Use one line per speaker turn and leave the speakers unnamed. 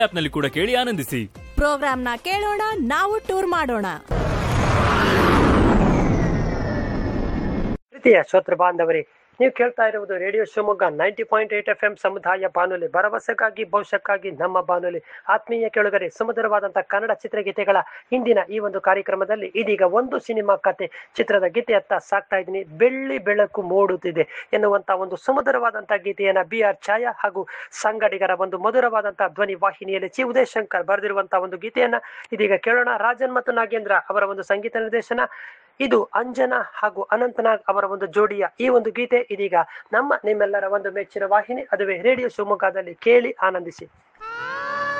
ಆಪ್ನಲ್ಲಿ ಕೂಡ ಕೇಳಿ ಆನಂದಿಸಿ
ಪ್ರೋಗ್ರಾಮ್ನ ಕೇಳೋಣ ನಾವು ಟೂರ್ ಮಾಡೋಣ
ಪ್ರೀತಿಯ ಶ್ರೋತೃ ಬಾಂಧವರೇ ನೀವು ಕೇಳ್ತಾ ಇರುವುದು radio Shivamogga ninety point eight F M ಸಮುದಾಯ ಬಾನುಲಿ ಭರವಸೆಗಾಗಿ ಭವಿಷ್ಯಕ್ಕಾಗಿ ನಮ್ಮ ಬಾನುಲಿ ಆತ್ಮೀಯ ಕೇಳುಗರೆ ಸುಮಧುರವಾದಂತಹ ಕನ್ನಡ ಚಿತ್ರಗೀತೆಗಳ ಇಂದಿನ ಈ ಒಂದು ಕಾರ್ಯಕ್ರಮದಲ್ಲಿ ಇದೀಗ ಒಂದು ಸಿನಿಮಾ ಕತೆ ಚಿತ್ರದ ಗೀತೆಯತ್ತ ಸಾಕ್ತಾ ಇದ್ದೀನಿ ಬೆಳ್ಳಿ ಬೆಳಕು ಮೂಡುತ್ತಿದೆ ಎನ್ನುವಂತ ಒಂದು ಸುಮಧುರವಾದಂತಹ ಗೀತೆಯನ್ನ ಬಿ ಆರ್ ಛಾಯಾ ಹಾಗೂ ಸಂಗಡಿಗರ ಒಂದು ಮಧುರವಾದಂತಹ ಧ್ವನಿ ವಾಹಿನಿಯಲ್ಲಿ ಚಿ ಉದಯ್ ಶಂಕರ್ ಬರೆದಿರುವಂತಹ ಒಂದು ಗೀತೆಯನ್ನ ಇದೀಗ ಕೇಳೋಣ ರಾಜನ್ ಮತ್ತು ನಾಗೇಂದ್ರ ಅವರ ಒಂದು ಸಂಗೀತ ನಿರ್ದೇಶನ ಇದು ಅಂಜನಾ ಹಾಗೂ ಅನಂತನಾಗ್ ಅವರ ಒಂದು ಜೋಡಿಯ ಈ ಒಂದು ಗೀತೆ ಇದೀಗ ನಮ್ಮ ನಿಮ್ಮೆಲ್ಲರ ಒಂದು ಮೆಚ್ಚಿನ ವಾಹಿನಿ ಅದುವೇ ರೇಡಿಯೋ ಶಿವಮೊಗ್ಗದಲ್ಲಿ ಕೇಳಿ ಆನಂದಿಸಿ